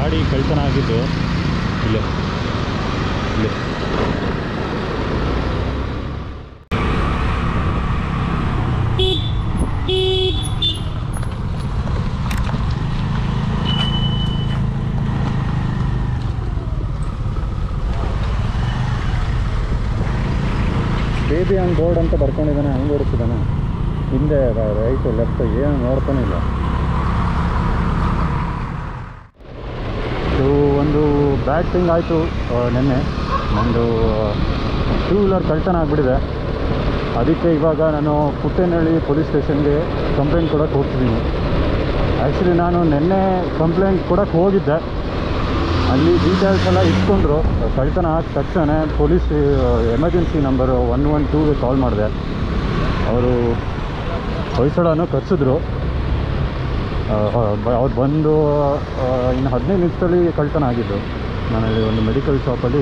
ಗಾಡಿ ಕಳ್ತನ ಆಗಿದ್ದು ಇಲ್ಲೇ ಇಲ್ಲೇ ಬೇಬಿ ಆನ್ ಬೋರ್ಡ್ ಅಂತ ಬರ್ಕೊಂಡಿದ್ದಾನೆ ಹಂಗೆ ಓಡಿಸಿದ್ದಾನೆ ಹಿಂದೆ ರೈಟು ಲೆಫ್ಟ್ ಏನು ನೋಡ್ತಾನೆ ಇಲ್ಲ ಇದು ಒಂದು ಬ್ಯಾಡ್ ಥಿಂಗ್ ಆಯಿತು ನಿನ್ನೆ ನಂದು ಟೂ ವೀಲರ್ ಕಳ್ತನ ಆಗಿಬಿಟ್ಟಿದೆ ಅದಕ್ಕೆ ಇವಾಗ ನಾನು ಪುಟ್ಟೇನಹಳ್ಳಿ ಪೊಲೀಸ್ ಸ್ಟೇಷನ್ಗೆ ಕಂಪ್ಲೇಂಟ್ ಕೊಡೋಕ್ಕೆ ಹೋಗ್ತಿದ್ದೀನಿ ಆ್ಯಕ್ಚುಲಿ ನಾನು ನಿನ್ನೆ ಕಂಪ್ಲೇಂಟ್ ಕೊಡೋಕ್ಕೆ ಹೋಗಿದ್ದೆ ಅಲ್ಲಿ ಡೀಟೇಲ್ಸ್ ಎಲ್ಲ ಇಟ್ಕೊಂಡ್ರು ಕಳ್ತನ ಆದ ತಕ್ಷಣ police emergency number one one ಟೂಗೆ ಕಾಲ್ ಮಾಡಿದೆ ಅವರು ಹೊಯ್ಸಳನ್ನು ಕರೆಸಿದ್ರು ಅವ್ರು ಬಂದು ಆ, ಇನ್ನು ಹದಿನೈದು ನಿಮಿಷದಲ್ಲಿ ಕಳ್ತನ ಆಗಿದ್ದು ನಾನಲ್ಲಿ ಒಂದು ಮೆಡಿಕಲ್ ಶಾಪಲ್ಲಿ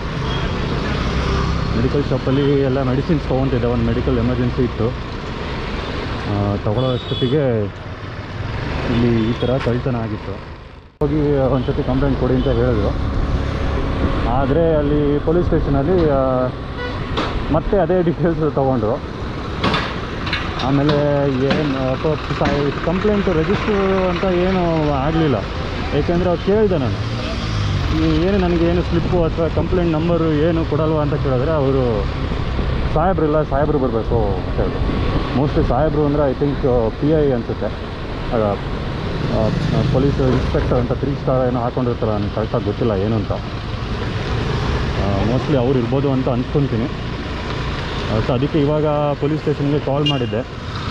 ಮೆಡಿಕಲ್ ಶಾಪಲ್ಲಿ ಎಲ್ಲ ಮೆಡಿಸಿನ್ಸ್ ತೊಗೊತಿದ್ದೆ ಒಂದು ಮೆಡಿಕಲ್ ಎಮರ್ಜೆನ್ಸಿ ಇತ್ತು ಆ, ತಗೊಳ್ಳೋ ಅಷ್ಟೊತ್ತಿಗೆ ಇಲ್ಲಿ ಈ ಥರ ಕಳ್ತನ ಆಗಿತ್ತು ಹೋಗಿ ಒಂದು ಸತಿ ಕಂಪ್ಲೇಂಟ್ ಕೊಡಿ ಅಂತ ಹೇಳಿದ್ರು ಆದರೆ ಅಲ್ಲಿ ಪೊಲೀಸ್ ಸ್ಟೇಷನಲ್ಲಿ ಆ, ಮತ್ತೆ ಅದೇ ಡೀಟೇಲ್ಸ್ ತೊಗೊಂಡ್ರು ಆಮೇಲೆ ಏನು ಕಂಪ್ಲೇಂಟ್ ರಿಜಿಸ್ಟರ್ ಅಂತ ಏನು ಆಗಲಿಲ್ಲ ಏಕೆಂದರೆ ಅವ್ರು ಕೇಳಿದೆ ನಾನು ಈ ಏನು ನನಗೆ ಏನು ಸ್ಲಿಪ್ಪು ಅಥವಾ ಕಂಪ್ಲೇಂಟ್ ನಂಬರು ಏನು ಕೊಡಲ್ವಾ ಅಂತ ಕೇಳಿದ್ರೆ ಅವರು ಸಾಹೇಬ್ರಿಲ್ಲ ಸಾಹೇಬ್ರು ಬರಬೇಕು ಅಂತ ಹೇಳಿದ್ರು ಮೋಸ್ಟ್ಲಿ ಸಾಹೇಬ್ರು ಅಂದರೆ ಐ ಥಿಂಕ್ ಪಿ ಐ ಅನಿಸುತ್ತೆ ಪೊಲೀಸ್ ಇನ್ಸ್ಪೆಕ್ಟರ್ ಅಂತ ತ್ರೀ ಸ್ಟಾರ್ ಏನೋ ಹಾಕೊಂಡಿರ್ತಾರೆ ನನಗೆ ಕರೆಕ್ಟಾಗಿ ಗೊತ್ತಿಲ್ಲ ಏನು ಅಂತ ಮೋಸ್ಟ್ಲಿ ಅವ್ರು ಇರ್ಬೋದು ಅಂತ ಅಂದ್ಕೊತೀನಿ ಸೊ ಅದಕ್ಕೆ ಇವಾಗ ಪೊಲೀಸ್ ಸ್ಟೇಷನ್ಗೆ ಕಾಲ್ ಮಾಡಿದ್ದೆ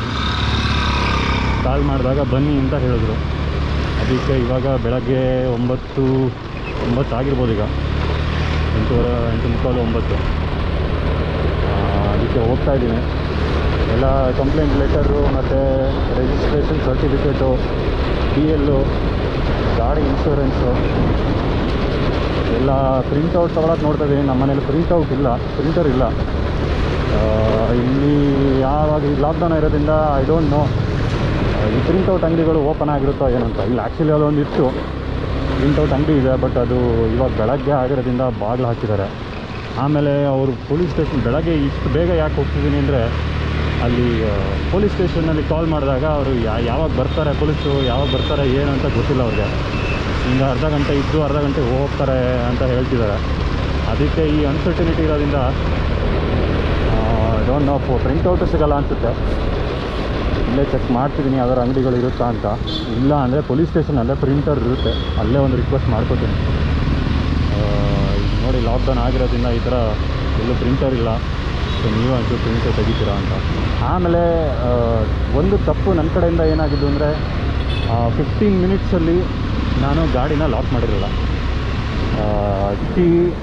ಕಾಲ್ ಮಾಡಿದಾಗ ಬನ್ನಿ ಅಂತ ಹೇಳಿದ್ರು ಅದಕ್ಕೆ ಇವಾಗ ಬೆಳಗ್ಗೆ ಒಂಬತ್ತು ಒಂಬತ್ತು ಆಗಿರ್ಬೋದು ಈಗ ಎಂಟೂವರೆ ಎಂಟು ಮುಕ್ಕಾಲು ಒಂಬತ್ತು ಆ, ಅದಕ್ಕೆ ಹೋಗ್ತಾ ಇದ್ದೀನಿ ಎಲ್ಲ ಕಂಪ್ಲೇಂಟ್ ಲೆಟರು ಮತ್ತು ರಿಜಿಸ್ಟ್ರೇಷನ್ ಸರ್ಟಿಫಿಕೇಟು ಡಿ ಎಲ್ಲು ಗಾಡಿ ಇನ್ಶೂರೆನ್ಸು ಎಲ್ಲ ಪ್ರಿಂಟೌಟ್ ತೊಗೊಳಕ್ಕೆ ನೋಡ್ತಾ ಇದ್ದೀನಿ ನಮ್ಮ ಮನೇಲಿ ಪ್ರಿಂಟೌಟ್ ಇಲ್ಲ ಪ್ರಿಂಟರ್ ಇಲ್ಲ ಆ, ಇಲ್ಲಿ ಯಾವಾಗ ಈ ಲಾಕ್ಡೌನ್ ಇರೋದ್ರಿಂದ ಐ ಡೋಂಟ್ ನೋ ಈ ಪ್ರಿಂಟೌಟ್ ಅಂಗಡಿಗಳು ಓಪನ್ ಆಗಿರುತ್ತೋ ಏನೋ ಅಂತ ಇಲ್ಲಿ ಆ್ಯಕ್ಚುಲಿ ಅದೊಂದು ಇತ್ತು ಪ್ರಿಂಟೌಟ್ ಅಂಗಡಿ ಇದೆ ಬಟ್ ಅದು ಇವಾಗ ಬೆಳಗ್ಗೆ ಆಗಿರೋದ್ರಿಂದ ಬಾಗಿಲು ಹಾಕಿದ್ದಾರೆ ಆಮೇಲೆ ಅವರು ಪೊಲೀಸ್ ಸ್ಟೇಷನ್ ಬೆಳಗ್ಗೆ ಇಷ್ಟು ಬೇಗ ಯಾಕೆ ಹೋಗ್ತಿದ್ದೀನಿ ಅಂದರೆ ಅಲ್ಲಿ ಪೊಲೀಸ್ ಸ್ಟೇಷನ್ನಲ್ಲಿ ಕಾಲ್ ಮಾಡಿದಾಗ ಅವರು ಯಾವಾಗ ಬರ್ತಾರೆ ಪೊಲೀಸು ಯಾವಾಗ ಬರ್ತಾರೆ ಏನು ಅಂತ ಗೊತ್ತಿಲ್ಲ ಅವ್ರಿಗೆ ಹಿಂಗೆ ಅರ್ಧ ಗಂಟೆ ಇದ್ದು ಅರ್ಧ ಗಂಟೆ ಹೋಗ್ತಾರೆ ಅಂತ ಹೇಳ್ತಿದ್ದಾರೆ ಅದಕ್ಕೆ ಈ ಅನ್ಸರ್ಟಿನಿಟಿ ಇರೋದ್ರಿಂದ ಡೋಂಟ್ ನೋ ಪ್ರಿಂಟೌಟು ಸಿಗಲ್ಲ ಅನಿಸುತ್ತೆ ಇಲ್ಲೇ ಚೆಕ್ ಮಾಡ್ತಿದ್ದೀನಿ ಯಾವ್ದಾರು ಅಂಗಡಿಗಳು ಇರುತ್ತಾ ಅಂತ ಇಲ್ಲ ಅಂದರೆ ಪೊಲೀಸ್ ಸ್ಟೇಷನಲ್ಲೇ ಪ್ರಿಂಟರ್ ಇರುತ್ತೆ ಅಲ್ಲೇ ಒಂದು ರಿಕ್ವೆಸ್ಟ್ ಮಾಡ್ಕೋತೀನಿ ಆ, ಈಗ ನೋಡಿ ಲಾಕ್ಡೌನ್ ಆಗಿರೋದ್ರಿಂದ ಈ ಥರ ಎಲ್ಲೂ ಪ್ರಿಂಟರ್ ಇಲ್ಲ ಸೊ ನೀವು ಅಂತೂ ಪ್ರಿಂಟರ್ ತೆಗಿತೀರಾ ಅಂತ ಆಮೇಲೆ ಆ, ಒಂದು ತಪ್ಪು ನನ್ನ ಕಡೆಯಿಂದ ಏನಾಗಿದ್ದು ಅಂದರೆ ಫಿಫ್ಟೀನ್ ಮಿನಿಟ್ಸಲ್ಲಿ ನಾನು ಗಾಡಿನ ಲಾಕ್ ಮಾಡಿರಲಿಲ್ಲ ಕೀ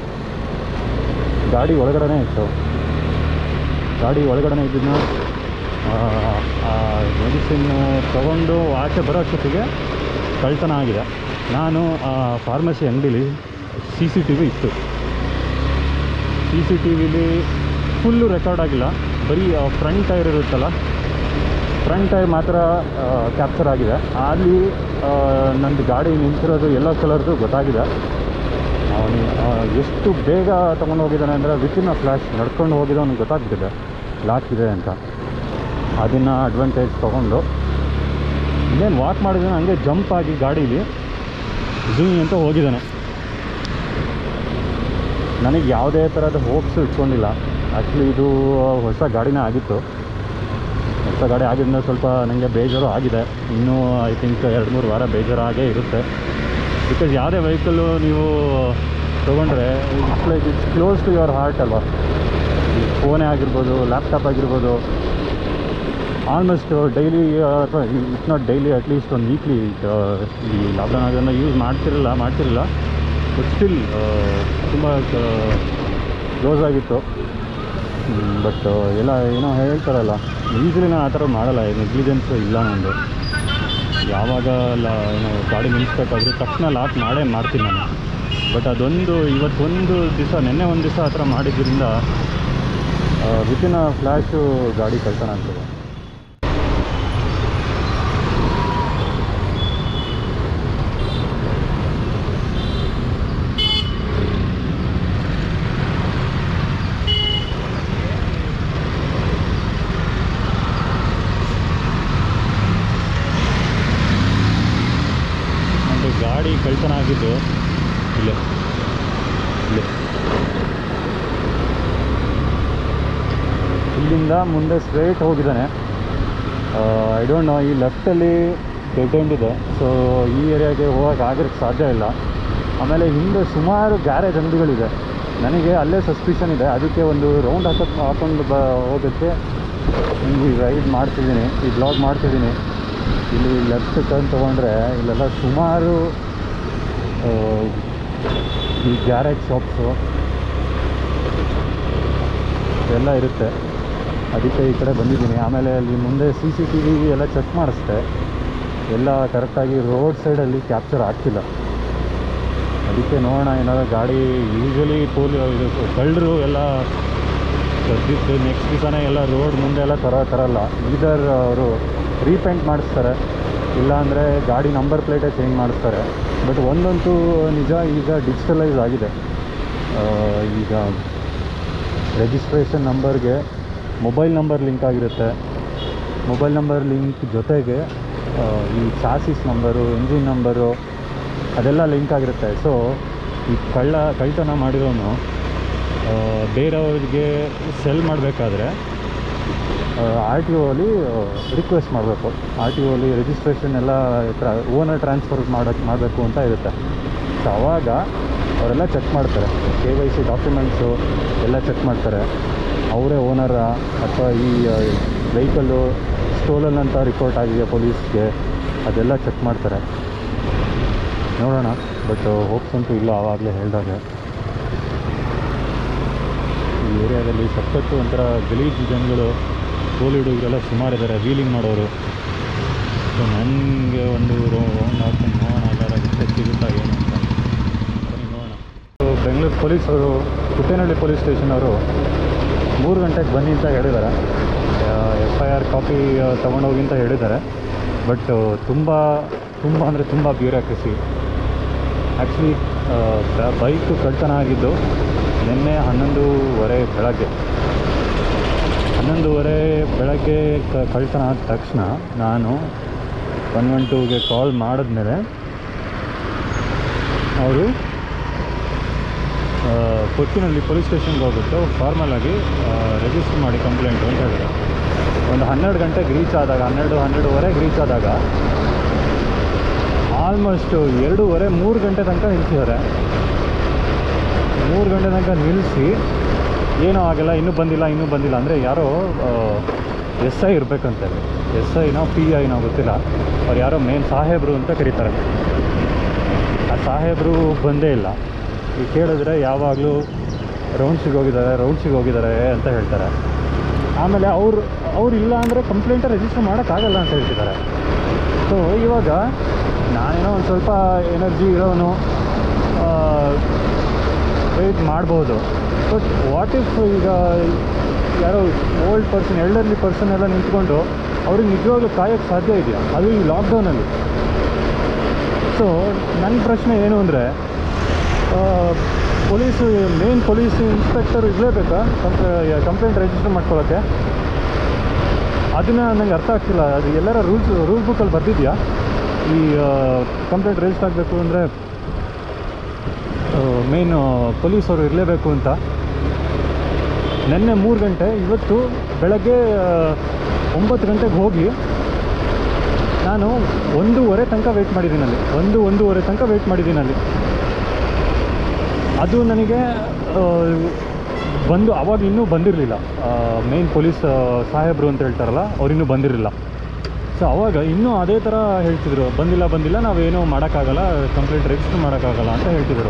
ಗಾಡಿ ಒಳಗಡೆನೇ ಇತ್ತು ಗಾಡಿ ಒಳಗಡೆನೇ ಇದ್ದನ್ನು ಮೆಡಿಸಿನ್ ತೊಗೊಂಡು ಆಚೆ ಬರೋ ಅಷ್ಟೊತ್ತಿಗೆ ಕಳ್ತನ ಆಗಿದೆ ನಾನು ಫಾರ್ಮಸಿ ಅಂಗಡೀಲಿ ಸಿ ಸಿ ಟಿ ವಿ ಇತ್ತು ಸಿ ಸಿ ಟಿ ವಿಲಿ ಫುಲ್ಲು ರೆಕಾರ್ಡ್ ಆಗಿಲ್ಲ ಬರೀ ಫ್ರಂಟ್ ಟೈರ್ ಇರುತ್ತಲ್ಲ ಫ್ರಂಟ್ ಟೈರ್ ಮಾತ್ರ ಕ್ಯಾಪ್ಚರ್ ಆಗಿದೆ ಅಲ್ಲಿ ಆ, ನಂದು ಗಾಡಿ ನಿಂತಿರೋದು ಎಲ್ಲೋ ಕಲರ್ದು ಗೊತ್ತಾಗಿದೆ ಅವನು ಎಷ್ಟು ಬೇಗ ತೊಗೊಂಡು ಹೋಗಿದ್ದಾನೆ ಅಂದರೆ ವಿತಿನ್ ಅ ಫ್ಲ್ಯಾಶ್ ನಡ್ಕೊಂಡು ಹೋಗಿದ್ದು ಅವ್ನಿಗೆ ಗೊತ್ತಾಗ್ಬಿಟ್ಟಿದೆ ಲಾಕ್ ಇದೆ ಅಂತ ಅದನ್ನು ಅಡ್ವಾಂಟೇಜ್ ತೊಗೊಂಡು ಇನ್ನೇನು ವಾಕ್ ಮಾಡಿದ್ದಾನೆ ಹಂಗೆ ಜಂಪ್ ಆಗಿ ಗಾಡೀಲಿ ಝೂಮ್ ಅಂತ ಹೋಗಿದ್ದಾನೆ ನನಗೆ ಯಾವುದೇ ಥರದ ಹೋಪ್ಸು ಇಟ್ಕೊಂಡಿಲ್ಲ ಆ್ಯಕ್ಚುಲಿ ಇದು ಹೊಸ ಗಾಡಿನೇ ಆಗಿತ್ತು ಹೊಸ ಗಾಡಿ ಆಗಿದ್ದರಿಂದ ಸ್ವಲ್ಪ ನನಗೆ ಬೇಜಾರು ಆಗಿದೆ ಇನ್ನೂ ಐ ಥಿಂಕ್ ಎರಡು ಮೂರು ವಾರ ಬೇಜಾರು ಆಗೇ ಇರುತ್ತೆ ಬಿಕಾಸ್ ಯಾವುದೇ ವೆಹಿಕಲ್ಲು ನೀವು ತೊಗೊಂಡ್ರೆ it's like it's close to your heart ಅಲ್ವಾ ಫೋನೇ ಆಗಿರ್ಬೋದು ಲ್ಯಾಪ್ಟಾಪ್ ಆಗಿರ್ಬೋದು ಆಲ್ಮೋಸ್ಟ್ ಡೈಲಿ ಅಥವಾ ಇಟ್ಸ್ ನಾಟ್ ಡೈಲಿ ಅಟ್ಲೀಸ್ಟ್ ಒಂದು ವೀಕ್ಲಿ ಈ ಲಾಕ್ಡೌನ್ ಆಗೋದನ್ನ ಯೂಸ್ ಮಾಡ್ತಿರಲಿಲ್ಲ ಮಾಡ್ತಿರಲಿಲ್ಲ ಬಟ್ ಸ್ಟಿಲ್ ತುಂಬ ಕ್ಲೋಸ್ ಆಗಿತ್ತು ಬಟ್ ಎಲ್ಲ ಏನೋ ಹೇಳ್ತಾರಲ್ಲ ಯೂಶ್ವಲಿ ನಾನು ಆ ಥರ ಮಾಡಲ್ಲ ನೆಗ್ಲಿಜೆನ್ಸ್ ಇಲ್ಲ ನಂದು ಯಾವಾಗ ಲ ಏನೋ ಗಾಡಿ ನಿಲ್ಲಿಸ್ಬೇಕಾದ್ರೆ ತಕ್ಷಣ ಲಾಕ್ ಮಾಡೇ ಮಾಡ್ತೀನಿ ನಾನು ಬಟ್ ಅದೊಂದು ಇವತ್ತೊಂದು ದಿವಸ ನಿನ್ನೆ ಒಂದು ದಿವಸ ಆ ಥರ ಮಾಡಿದ್ರಿಂದ ವಿತಿನ್ ಅ ಫ್ಲ್ಯಾಶು ಗಾಡಿ ಕಳ್ತನ ಆಗ್ತದೆ ಗಾಡಿ ಕಳ್ತನ ಆಗಿದ್ದು ಇಲ್ಲೇ ಇಲ್ಲೇ ಇಲ್ಲಿಂದ ಮುಂದೆ ಸ್ಟ್ರೇಟ್ ಹೋಗಿದ್ದಾನೆ ಐ ಡೋಂಟ್ ನೋ ಈ ಲೆಫ್ಟಲ್ಲಿ ಡೆಡ್ ಎಂಡ್ ಇದೆ ಸೊ ಈ ಏರಿಯಾಗೆ ಹೋಗೋಕೆ ಆಗಿರೋಕ್ಕೆ ಸಾಧ್ಯ ಇಲ್ಲ ಆಮೇಲೆ ಹಿಂದೆ ಸುಮಾರು ಗ್ಯಾರೇಜ್ ಅಂಗಡಿಗಳಿದೆ ನನಗೆ ಅಲ್ಲೇ ಸಸ್ಪಿಷನ್ ಇದೆ ಅದಕ್ಕೆ ಒಂದು ರೌಂಡ್ ಹಾಕೋಕ್ಕೆ ಹಾಕೊಂಡು ಬ ಹೋಗೋಕ್ಕೆ ಹಿಂಗೆ ರೈಡ್ ಮಾಡ್ತಿದ್ದೀನಿ ಈ ಬ್ಲಾಗ್ ಮಾಡ್ತಿದ್ದೀನಿ ಇಲ್ಲಿ ಲೆಫ್ಟ್ ಟರ್ನ್ ತೊಗೊಂಡ್ರೆ ಇಲ್ಲೆಲ್ಲ ಸುಮಾರು ಆ, ಈ ಗ್ಯಾರೇಜ್ ಶಾಪ್ಸು ಎಲ್ಲ ಇರುತ್ತೆ ಅದಕ್ಕೆ ಈ ಕಡೆ ಬಂದಿದ್ದೀನಿ ಆಮೇಲೆ ಅಲ್ಲಿ ಮುಂದೆ ಸಿ ಸಿ ಟಿ ವಿ ಎಲ್ಲ ಚೆಕ್ ಮಾಡಿಸ್ದೆ ಎಲ್ಲ ಕರೆಕ್ಟಾಗಿ ರೋಡ್ ಸೈಡಲ್ಲಿ ಕ್ಯಾಪ್ಚರ್ ಆಗ್ತಿಲ್ಲ ಅದಕ್ಕೆ ನೋಡೋಣ ಏನಾದ್ರು ಗಾಡಿ ಯೂಶ್ವಲಿ ಪೋಲಿ ಇದು ಕಳ್ಳರು ಎಲ್ಲ ನೆಕ್ಸ್ಟ್ ದಿವಸನೇ ಎಲ್ಲ ರೋಡ್ ಮುಂದೆ ಎಲ್ಲ ತರ ತರಲ್ಲ ಇದರ್ ಅವರು ರೀಪೇಂಟ್ ಮಾಡಿಸ್ತಾರೆ ಇಲ್ಲಾಂದರೆ ಗಾಡಿ ನಂಬರ್ ಪ್ಲೇಟೇ ಚೇಂಜ್ ಮಾಡಿಸ್ತಾರೆ ಬಟ್ ಒಂದಂತೂ ನಿಜ ಈಗ ಡಿಜಿಟಲೈಸ್ ಆಗಿದೆ ಆ, ಈಗ ರಿಜಿಸ್ಟ್ರೇಷನ್ ನಂಬರ್ಗೆ ಮೊಬೈಲ್ ನಂಬರ್ ಲಿಂಕ್ ಆಗಿರುತ್ತೆ ಮೊಬೈಲ್ ನಂಬರ್ ಲಿಂಕ್ ಜೊತೆಗೆ ಆ, ಈ ಚಾಸಿಸ್ ನಂಬರು ಎಂಜಿನ್ ನಂಬರು ಅದೆಲ್ಲ ಲಿಂಕ್ ಆಗಿರುತ್ತೆ ಸೊ ಈ ಕಳ್ಳ ಕಳ್ತನ ಮಾಡಿರೋನು ಆ, ಬೇರೆಯವ್ರಿಗೆ ಸೆಲ್ ಮಾಡಬೇಕಾದ್ರೆ ಆರ್ ಟಿ ಒಲಿ ರಿಕ್ವೆಸ್ಟ್ ಮಾಡಬೇಕು ಆರ್ ಟಿ ಒಲಿ ರಿಜಿಸ್ಟ್ರೇಷನ್ ಎಲ್ಲ ಟ್ರಾ ಓನರ್ ಟ್ರಾನ್ಸ್ಫರ್ ಮಾಡೋಕ್ಕೆ ಮಾಡಬೇಕು ಅಂತ ಇರುತ್ತೆ ಸೊ ಆವಾಗ ಅವರೆಲ್ಲ ಚೆಕ್ ಮಾಡ್ತಾರೆ ಕೆ ವೈ ಸಿ ಡಾಕ್ಯುಮೆಂಟ್ಸು ಎಲ್ಲ ಚೆಕ್ ಮಾಡ್ತಾರೆ ಅವರೇ ಓನರ ಅಥವಾ ಈ ವೆಹಿಕಲ್ಲು ಸ್ಟೋಲನ್ ಅಂತ ರಿಪೋರ್ಟ್ ಆಗಿದೆ ಪೊಲೀಸ್ಗೆ ಅದೆಲ್ಲ ಚೆಕ್ ಮಾಡ್ತಾರೆ ನೋಡೋಣ ಬಟ್ ಹೋಪ್ಸ್ ಅಂತೂ ಇಲ್ಲ ಆವಾಗಲೇ ಹೇಳಿದಾಗ ಈ ಏರಿಯಾದಲ್ಲಿ ಸಖತ್ತು ಒಂಥರ ಗಲೀಜು ಜನಗಳು ಕೋಲಿ ಹುಡುಗರೆಲ್ಲ ಸುಮಾರಿದ್ದಾರೆ ವೀಲಿಂಗ್ ಮಾಡೋರು ಸೊ ನನಗೆ ಒಂದು ರೌಂಡ್ ಹಾಕೊಂಡು ನೋಡೋಣ ಎಲ್ಲರ ರಿಸ್ಪೆಕ್ಟ್ ಸಿಗುತ್ತಾ ಏನು ಅಂತ ಬನ್ನಿ ನೋಡೋಣ ಸೊ ಬೆಂಗಳೂರು ಪೊಲೀಸರು ಕುಟ್ಟೇನಹಳ್ಳಿ ಪೊಲೀಸ್ ಸ್ಟೇಷನ್ ಅವರು ಮೂರು ಗಂಟೆಗೆ ಬನ್ನಿ ಅಂತ ಹೇಳಿದ್ದಾರೆ ಎಫ್ ಐ ಆರ್ ಕಾಪಿ ತೊಗೊಂಡೋಗಿ ಅಂತ ಹೇಳಿದ್ದಾರೆ ಬಟ್ ತುಂಬ ತುಂಬ ಅಂದರೆ ತುಂಬ ಬ್ಯೂರಾಕ್ರಸಿ ಆ್ಯಕ್ಚುಲಿ ಬೈಕು ಕಳ್ತನ ಆಗಿದ್ದು ನಿನ್ನೆ ಹನ್ನೊಂದೂವರೆ ಬೆಳಗ್ಗೆ ಹನ್ನೊಂದುವರೆ ಬೆಳಗ್ಗೆ ಕ ಕಳ್ತನ ಆದ ತಕ್ಷಣ ನಾನು ಒನ್ ಒನ್ ಟೂಗೆ ಕಾಲ್ ಮಾಡಿದ್ಮೇಲೆ ಅವರು ಕೊಚ್ಚಿನಲ್ಲಿ ಪೊಲೀಸ್ ಸ್ಟೇಷನ್ಗೆ ಹೋಗ್ಬಿಟ್ಟು ಫಾರ್ಮಲ್ ಆಗಿ ರಿಜಿಸ್ಟರ್ ಮಾಡಿ ಕಂಪ್ಲೇಂಟು ಅಂತ ಹೇಳಿದ್ರು ಒಂದು ಹನ್ನೆರಡು ಗಂಟೆಗೆ ರೀಚ್ ಆದಾಗ ಹನ್ನೆರಡು ಹನ್ನೆರಡುವರೆಗೆ ರೀಚ್ ಆದಾಗ ಆಲ್ಮೋಸ್ಟು ಎರಡೂವರೆ ಮೂರು ಗಂಟೆ ತನಕ ನಿಲ್ಸಿದ್ದಾರೆ ಮೂರು ಗಂಟೆ ತನಕ ನಿಲ್ಲಿಸಿ ಏನೂ ಆಗಿಲ್ಲ ಇನ್ನೂ ಬಂದಿಲ್ಲ ಇನ್ನೂ ಬಂದಿಲ್ಲ ಅಂದರೆ ಯಾರೋ ಎಸ್ ಐ ಇರಬೇಕಂತೆ ಎಸ್ ಐನೋ ಪಿ ಐನೋ ಗೊತ್ತಿಲ್ಲ ಅವ್ರು ಯಾರೋ ಮೇನ್ ಸಾಹೇಬರು ಅಂತ ಕರೀತಾರೆ ಆ ಸಾಹೇಬರು ಬಂದೇ ಇಲ್ಲ ಈಗ ಕೇಳಿದ್ರೆ ಯಾವಾಗಲೂ ರೌಂಡ್ಸಿಗೆ ಹೋಗಿದ್ದಾರೆ ರೌಂಡ್ಸಿಗೆ ಹೋಗಿದ್ದಾರೆ ಅಂತ ಹೇಳ್ತಾರೆ ಆಮೇಲೆ ಅವ್ರು ಅವ್ರು ಇಲ್ಲ ಅಂದರೆ ಕಂಪ್ಲೇಂಟ ರಿಜಿಸ್ಟರ್ ಮಾಡೋಕ್ಕಾಗಲ್ಲ ಅಂತ ಹೇಳ್ತಿದ್ದಾರೆ ಸೊ ಇವಾಗ ನಾನೇನೋ ಒಂದು ಸ್ವಲ್ಪ ಎನರ್ಜಿ ಇರೋನು ವೆಯ್ಟ್ ಮಾಡ್ಬೋದು ಬಟ್ ವಾಟ್ ಇಫ್ ಈಗ ಯಾರೋ ಓಲ್ಡ್ ಪರ್ಸನ್ ಎಲ್ಡರ್ಲಿ ಪರ್ಸನ್ ಎಲ್ಲ ನಿಂತ್ಕೊಂಡು ಅವ್ರಿಗೆ ನಿಜವಾಗ್ಲೂ ಕಾಯೋಕ್ಕೆ ಸಾಧ್ಯ ಇದೆಯಾ ಅದು ಈ ಲಾಕ್ಡೌನಲ್ಲಿ ಸೊ ನನ್ನ ಪ್ರಶ್ನೆ ಏನು ಅಂದರೆ ಪೊಲೀಸು ಮೇನ್ ಪೊಲೀಸ್ ಇನ್ಸ್ಪೆಕ್ಟರ್ ಇರಲೇಬೇಕಾ ಕಂಪ್ಲೇಂಟ್ ರಿಜಿಸ್ಟರ್ ಮಾಡ್ಕೊಳ್ಳೋಕ್ಕೆ ಅದನ್ನು ನನಗೆ ಅರ್ಥ ಆಗ್ತಿಲ್ಲ ಅದು ಎಲ್ಲರ ರೂಲ್ಸ್ ರೂಲ್ ಬುಕ್ಕಲ್ಲಿ ಬರ್ದಿದೆಯಾ ಈ ಕಂಪ್ಲೇಂಟ್ ರಿಜಿಸ್ಟರ್ ಆಗಬೇಕು ಅಂದರೆ ಮೇಯ್ನು ಪೊಲೀಸವರು ಇರಲೇಬೇಕು ಅಂತ ನಿನ್ನೆ ಮೂರು ಗಂಟೆ ಇವತ್ತು ಬೆಳಗ್ಗೆ ಆ, ಒಂಬತ್ತು ಗಂಟೆಗೆ ಹೋಗಿ ನಾನು ಒಂದೂವರೆ ತನಕ ವೆಯ್ಟ್ ಮಾಡಿದ್ದೀನಿ ಅಲ್ಲಿ ಒಂದು ಒಂದೂವರೆ ತನಕ ವೆಯ್ಟ್ ಮಾಡಿದ್ದೀನಿ ಅಲ್ಲಿ ಅದು ನನಗೆ ಆ, ಬಂದು ಅವಾಗ ಇನ್ನೂ ಬಂದಿರಲಿಲ್ಲ ಮೇನ್ ಪೊಲೀಸ್ ಸಾಹೇಬರು ಅಂತ ಹೇಳ್ತಾರಲ್ಲ ಅವ್ರು ಇನ್ನೂ ಬಂದಿರಲಿಲ್ಲ ಸೊ ಅವಾಗ ಇನ್ನೂ ಅದೇ ಥರ ಹೇಳ್ತಿದ್ರು ಬಂದಿಲ್ಲ ಬಂದಿಲ್ಲ ನಾವೇನೂ ಮಾಡೋಕ್ಕಾಗಲ್ಲ ಕಂಪ್ಲೇಂಟ್ ರಿಜಿಸ್ಟರ್ ಮಾಡೋಕ್ಕಾಗಲ್ಲ ಅಂತ ಹೇಳ್ತಿದ್ರು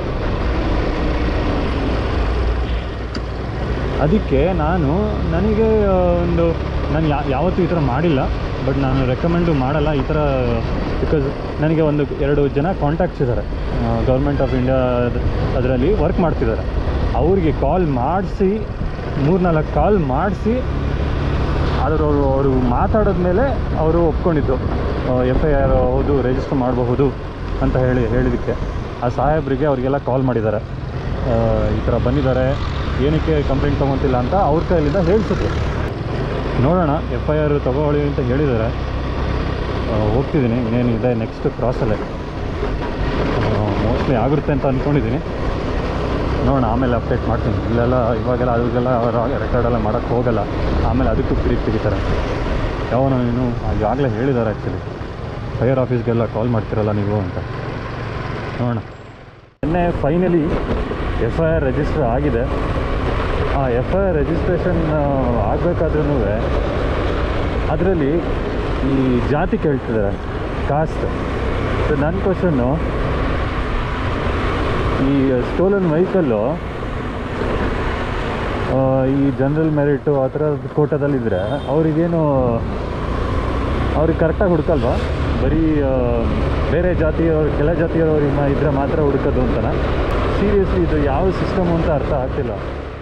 ಅದಕ್ಕೆ ನಾನು ನನಗೆ ಆ, ಒಂದು ನಾನು ಯಾ ಯಾವತ್ತೂ ಈ ಥರ ಮಾಡಿಲ್ಲ ಬಟ್ ನಾನು ರೆಕಮೆಂಡು ಮಾಡಲ್ಲ ಈ ಥರ ಬಿಕಾಸ್ ನನಗೆ ಒಂದು ಎರಡು ಜನ ಕಾಂಟ್ಯಾಕ್ಟ್ಸ್ ಇದ್ದಾರೆ ಗೌರ್ಮೆಂಟ್ ಆಫ್ ಇಂಡಿಯಾ ಅದರಲ್ಲಿ ವರ್ಕ್ ಮಾಡ್ತಿದ್ದಾರೆ ಅವ್ರಿಗೆ ಕಾಲ್ ಮಾಡಿಸಿ ಮೂರ್ನಾಲ್ಕು ಕಾಲ್ ಮಾಡಿಸಿ ಆದ್ರೆ ಅವರು ಅವರು ಮಾತಾಡಿದ್ಮೇಲೆ ಅವರು ಒಪ್ಕೊಂಡಿದ್ದು ಎಫ್ ಐ ಆರ್ ಹೌದು ರಿಜಿಸ್ಟರ್ ಮಾಡಬಹುದು ಅಂತ ಹೇಳಿ ಹೇಳಿದ್ದಕ್ಕೆ ಆ ಸಾಹೇಬರಿಗೆ ಅವರಿಗೆಲ್ಲ ಕಾಲ್ ಮಾಡಿದ್ದಾರೆ ಆ, ಈ ಥರ ಬಂದಿದ್ದಾರೆ ಏನಕ್ಕೆ ಕಂಪ್ಲೇಂಟ್ ತೊಗೊತಿಲ್ಲ ಅಂತ ಅವ್ರ ಕೈಲಿಂದ ಹೇಳಿಸಿದ್ರು ನೋಡೋಣ ಎಫ್ ಐ ಆರ್ ತೊಗೊಳ್ಳಿ ಅಂತ ಹೇಳಿದ್ದಾರೆ ಆ, ಹೋಗ್ತಿದ್ದೀನಿ ಇನ್ನೇನಿದೆ ನೆಕ್ಸ್ಟ್ ಕ್ರಾಸಲ್ಲೇ ಮೋಸ್ಟ್ಲಿ ಆಗಿರುತ್ತೆ ಅಂತ ಅಂದ್ಕೊಂಡಿದ್ದೀನಿ ನೋಡೋಣ ಆಮೇಲೆ ಅಪ್ಡೇಟ್ ಮಾಡ್ತೀನಿ ಇಲ್ಲೆಲ್ಲ ಇವಾಗೆಲ್ಲ ಅದಕ್ಕೆಲ್ಲ ರೆಕಾರ್ಡ್ ಎಲ್ಲ ಮಾಡೋಕ್ಕೆ ಹೋಗಲ್ಲ ಆಮೇಲೆ ಅದಕ್ಕೂ ಫ್ರೀ ತೆಗಿತಾರೆ ಯಾವನೋ ನೀನು ಈಗಾಗಲೇ ಹೇಳಿದ್ದಾರೆ ಆ್ಯಕ್ಚುಲಿ ಫೈರ್ ಆಫೀಸ್ಗೆಲ್ಲ ಕಾಲ್ ಮಾಡ್ತಿರಲ್ಲ ನೀವು ಅಂತ ನೋಡೋಣ ನಿನ್ನೆ finally F I R register ಆಗಿದೆ ಆ ಎಫ್ ಐ ಆರ್ ರಿಜಿಸ್ಟ್ರೇಷನ್ ಆಗಬೇಕಾದ್ರೂ ಅದರಲ್ಲಿ ಈ ಜಾತಿ ಕೇಳ್ತಿದ್ದಾರೆ ಕಾಸ್ಟ್ ಸೊ ನನ್ನ ಕ್ವಶನ್ನು ಈ ಸ್ಟೋಲನ್ ವೆಹಿಕಲ್ಲು ಈ ಜನರಲ್ ಮೆರಿಟು ಆ ಥರ ಕೋಟದಲ್ಲಿದ್ದರೆ ಅವರಿಗೇನು ಅವ್ರಿಗೆ ಕರೆಕ್ಟಾಗಿ ಹುಡುಕಲ್ವಾ ಬರೀ ಆ, ಬೇರೆ ಜಾತಿಯವ್ರು ಕೆಲ ಜಾತಿಯವ್ರಿಗೆ ಇದ್ದರೆ ಮಾತ್ರ ಹುಡುಕೋದು ಅಂತನಾ ಸೀರಿಯಸ್ಲಿ ಇದು ಯಾವ ಸಿಸ್ಟಮ್ ಅಂತ ಅರ್ಥ ಆಗ್ತಿಲ್ಲ